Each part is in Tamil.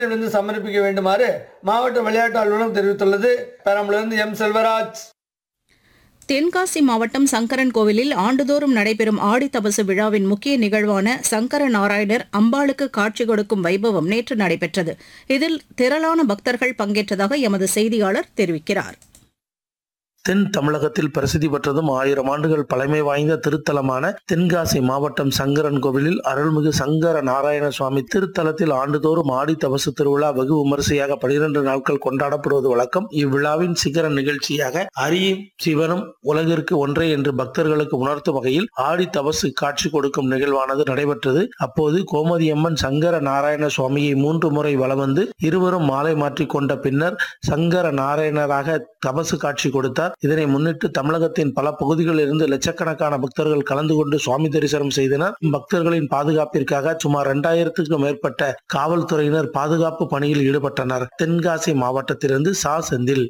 இருந்து சமர்ப்பிக்க வேண்டுமாறு மாவட்ட விளையாட்டு அலுவலகம் தெரிவித்துள்ளது பெரம்பலூரிலிருந்து எம் செல்வராஜ் தென்காசி மாவட்டம் சங்கரன் கோவிலில் ஆண்டுதோறும் நடைபெறும் ஆடி தபசு விழாவின் முக்கிய நிகழ்வான சங்கர நாராயணர் அம்பாளுக்கு காட்சி கொடுக்கும் வைபவம் நேற்று நடைபெற்றது இதில் திரளான பக்தர்கள் பங்கேற்றதாக எமது செய்தியாளர் தெரிவிக்கிறார் தென் தமிழகத்தில் பிரசித்தி பெற்றதும் ஆயிரம் ஆண்டுகள் பழமை வாய்ந்த திருத்தலமான தென்காசி மாவட்டம் சங்கரன் கோவிலில் அருள்மிகு சங்கர நாராயண சுவாமி திருத்தலத்தில் ஆண்டுதோறும் ஆடி தபசு திருவிழா வெகு விமரிசையாக பனிரெண்டு நாட்கள் கொண்டாடப்படுவது வழக்கம் இவ்விழாவின் சிகர நிகழ்ச்சியாக அரியும் சிவனும் உலகிற்கு ஒன்றே என்று பக்தர்களுக்கு உணர்த்தும் வகையில் ஆடி தபசு காட்சி கொடுக்கும் நிகழ்வானது நடைபெற்றது அப்போது கோமதியம்மன் சங்கர நாராயண சுவாமியை மூன்று முறை வலம் வந்து இருவரும் மாலை மாற்றிக் கொண்ட பின்னர் சங்கர நாராயணராக தபசு காட்சி கொடுத்தார் இதனை முன்னிட்டு தமிழகத்தின் பல பகுதிகளில் இருந்து லட்சக்கணக்கான பக்தர்கள் கலந்து கொண்டு சுவாமி தரிசனம் செய்தனர் பக்தர்களின் பாதுகாப்பிற்காக சுமார் இரண்டாயிரத்துக்கும் மேற்பட்ட காவல்துறையினர் பாதுகாப்பு பணியில் ஈடுபட்டனர் தென்காசி மாவட்டத்திலிருந்து சா செந்தில்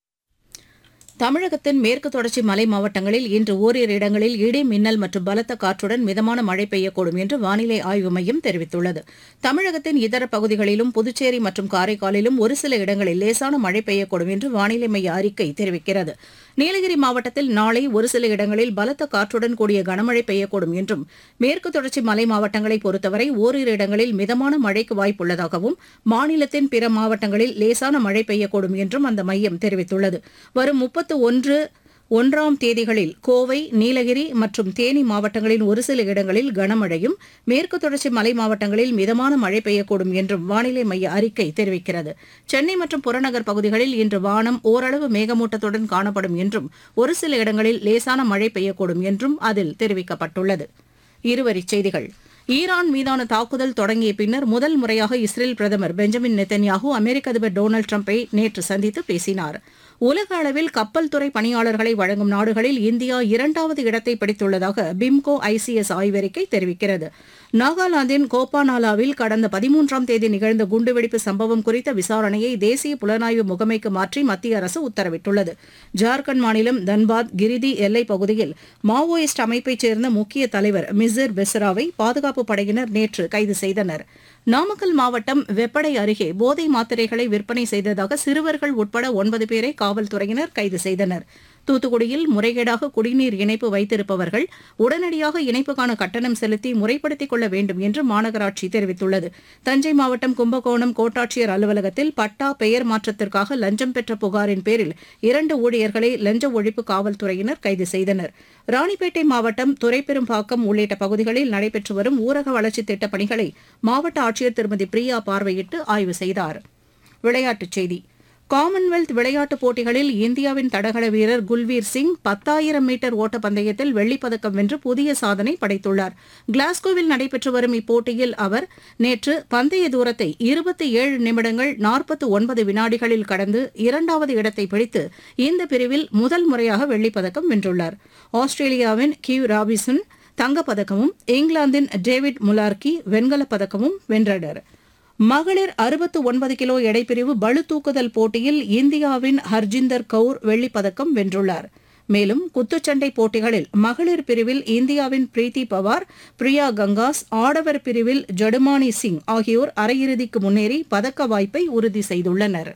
தமிழகத்தின் மேற்கு தொடர்ச்சி மலை மாவட்டங்களில் இன்று ஓரிரு இடங்களில் இடி மின்னல் மற்றும் பலத்த காற்றுடன் மிதமான மழை பெய்யக்கூடும் என்று வானிலை ஆய்வு மையம் தெரிவித்துள்ளது தமிழகத்தின் இதர பகுதிகளிலும் புதுச்சேரி மற்றும் காரைக்காலிலும் ஒரு சில இடங்களில் லேசான மழை பெய்யக்கூடும் என்று வானிலை மைய அறிக்கை தெரிவிக்கிறது நீலகிரி மாவட்டத்தில் நாளை ஒரு சில இடங்களில் பலத்த காற்றுடன் கூடிய கனமழை பெய்யக்கூடும் என்றும் மேற்கு தொடர்ச்சி மலை மாவட்டங்களை பொறுத்தவரை ஓரிரு இடங்களில் மிதமான மழைக்கு வாய்ப்புள்ளதாகவும் மாநிலத்தின் பிற மாவட்டங்களில் லேசான மழை பெய்யக்கூடும் என்றும் அந்த மையம் தெரிவித்துள்ளது வரும் முப்பத்து ஒன்று ஒன்றாம் தேதிகளில் கோவை நீலகிரி மற்றும் தேனி மாவட்டங்களின் ஒரு சில இடங்களில் கனமழையும் மேற்கு தொடர்ச்சி மலை மாவட்டங்களில் மிதமான மழை பெய்யக்கூடும் என்றும் வானிலை மைய அறிக்கை தெரிவிக்கிறது சென்னை மற்றும் புறநகர் பகுதிகளில் இன்று வானம் ஓரளவு மேகமூட்டத்துடன் காணப்படும் என்றும் ஒரு சில இடங்களில் லேசான மழை பெய்யக்கூடும் என்றும் அதில் தெரிவிக்கப்பட்டுள்ளது இருவரிச் செய்திகள் ஈரான் மீதான தாக்குதல் தொடங்கிய பின்னர் முதல் முறையாக இஸ்ரேல் பிரதமர் பெஞ்சமின் நெத்தன்யாகு அமெரிக்க அதிபர் டொனால்டு டிரம்பை நேற்று சந்தித்து பேசினார் உலக அளவில் கப்பல் துறை பணியாளர்களை வழங்கும் நாடுகளில் இந்தியா இரண்டாவது இடத்தை பிடித்துள்ளதாக பிம்கோ ஐசிஎஸ் ஆய்வறிக்கை தெரிவிக்கிறது நாகாலாந்தின் கோபானாலாவில் கடந்த பதிமூன்றாம் தேதி நிகழ்ந்த குண்டுவெடிப்பு சம்பவம் குறித்த விசாரணையை தேசிய புலனாய்வு முகமைக்கு மாற்றி மத்திய அரசு உத்தரவிட்டுள்ளது ஜார்க்கண்ட் மாநிலம் தன்பாத் கிரிதி எல்லைப் பகுதியில் மாவோயிஸ்ட் அமைப்பைச் சேர்ந்த முக்கிய தலைவர் மிசிர் பெஸ்ராவை பாதுகாப்பு படையினர் நேற்று கைது செய்தனர் நாமக்கல் மாவட்டம் வெப்படை அருகே போதை மாத்திரைகளை விற்பனை செய்ததாக சிறுவர்கள் உட்பட ஒன்பது பேரை காவல்துறையினர் கைது செய்தனர் தூத்துக்குடியில் முறைகேடாக குடிநீர் இணைப்பு வைத்திருப்பவர்கள் உடனடியாக இணைப்புக்கான கட்டணம் செலுத்தி முறைப்படுத்திக் கொள்ள வேண்டும் என்று மாநகராட்சி தெரிவித்துள்ளது தஞ்சை மாவட்டம் கும்பகோணம் கோட்டாட்சியர் அலுவலகத்தில் பட்டா பெயர் மாற்றத்திற்காக லஞ்சம் பெற்ற புகாரின் பேரில் இரண்டு ஊழியர்களை லஞ்ச ஒழிப்பு காவல்துறையினர் கைது செய்தனர் ராணிப்பேட்டை மாவட்டம் துரைப்பெரும்பாக்கம் உள்ளிட்ட பகுதிகளில் நடைபெற்று வரும் ஊரக வளர்ச்சித் திட்டப் பணிகளை மாவட்ட ஆட்சியர் திருமதி பிரியா பார்வையிட்டு ஆய்வு செய்தார் விளையாட்டுச் செய்தி காமன்வெல்த் விளையாட்டுப் போட்டிகளில் இந்தியாவின் தடகள வீரர் குல்வீர் சிங் பத்தாயிரம் மீட்டர் ஓட்டப்பந்தயத்தில் வெள்ளிப்பதக்கம் வென்று புதிய சாதனை படைத்துள்ளார் கிளாஸ்கோவில் நடைபெற்று வரும் இப்போட்டியில் அவர் நேற்று பந்தய தூரத்தை இருபத்தி ஏழு நிமிடங்கள் நாற்பத்து ஒன்பது வினாடிகளில் கடந்து இரண்டாவது இடத்தை பிடித்து இந்த பிரிவில் முதல் முறையாக வெள்ளிப்பதக்கம் வென்றுள்ளார் ஆஸ்திரேலியாவின் கியூ ராபிசன் தங்கப்பதக்கமும் இங்கிலாந்தின் டேவிட் முலார்கி வெண்கலப் பதக்கமும் வென்றனர் மகளிர் அறுபத்து ஒன்பது கிலோ எடைப்பிரிவு பளு தூக்குதல் போட்டியில் இந்தியாவின் ஹர்ஜிந்தர் கவுர் வெள்ளிப்பதக்கம் வென்றுள்ளார் மேலும் குத்துச்சண்டை போட்டிகளில் மகளிர் பிரிவில் இந்தியாவின் பிரீத்தி பவார் பிரியா கங்காஸ் ஆடவர் பிரிவில் ஜடுமானி சிங் ஆகியோர் அரையிறுதிக்கு முன்னேறி பதக்க வாய்ப்பை உறுதி செய்துள்ளனர்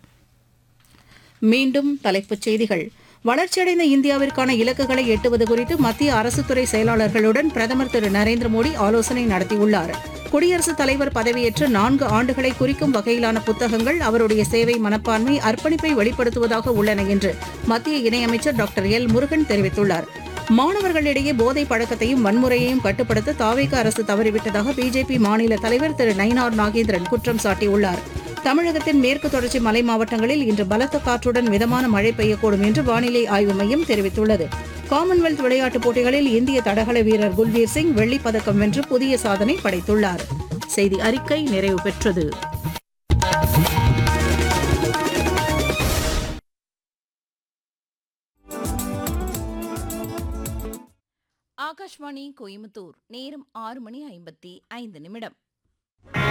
மீண்டும் தலைப்புச் செய்திகள் வளர்ச்சியடைந்த இந்தியாவிற்கான இலக்குகளை எட்டுவது குறித்து மத்திய அரசுத்துறை செயலாளர்களுடன் பிரதமர் திரு நரேந்திர மோடி ஆலோசனை நடத்தியுள்ளார் குடியரசுத் தலைவர் பதவியேற்று நான்கு ஆண்டுகளை குறிக்கும் வகையிலான புத்தகங்கள் அவருடைய சேவை மனப்பான்மை அர்ப்பணிப்பை வெளிப்படுத்துவதாக உள்ளன என்று மத்திய இணையமைச்சர் டாக்டர் எல் முருகன் தெரிவித்துள்ளார் மாணவர்களிடையே போதை பழக்கத்தையும் வன்முறையையும் கட்டுப்படுத்த தாவேக அரசு தவறிவிட்டதாக பிஜேபி மாநில தலைவர் திரு நயினார் நாகேந்திரன் குற்றம் சாட்டியுள்ளார் தமிழகத்தின் மேற்கு தொடர்ச்சி மலை மாவட்டங்களில் இன்று பலத்த காற்றுடன் மிதமான மழை பெய்யக்கூடும் என்று வானிலை ஆய்வு மையம் தெரிவித்துள்ளது காமன்வெல்த் விளையாட்டுப் போட்டிகளில் இந்திய தடகள வீரர் குல்வீர் சிங் வெள்ளிப் பதக்கம் வென்று புதிய சாதனை படைத்துள்ளார் செய்தி அறிக்கை நிறைவு பெற்றது ஆகாஷ்வாணி கோயம்புத்தூர் நேரம் ஆறு மணி ஐம்பத்தி ஐந்து நிமிடம்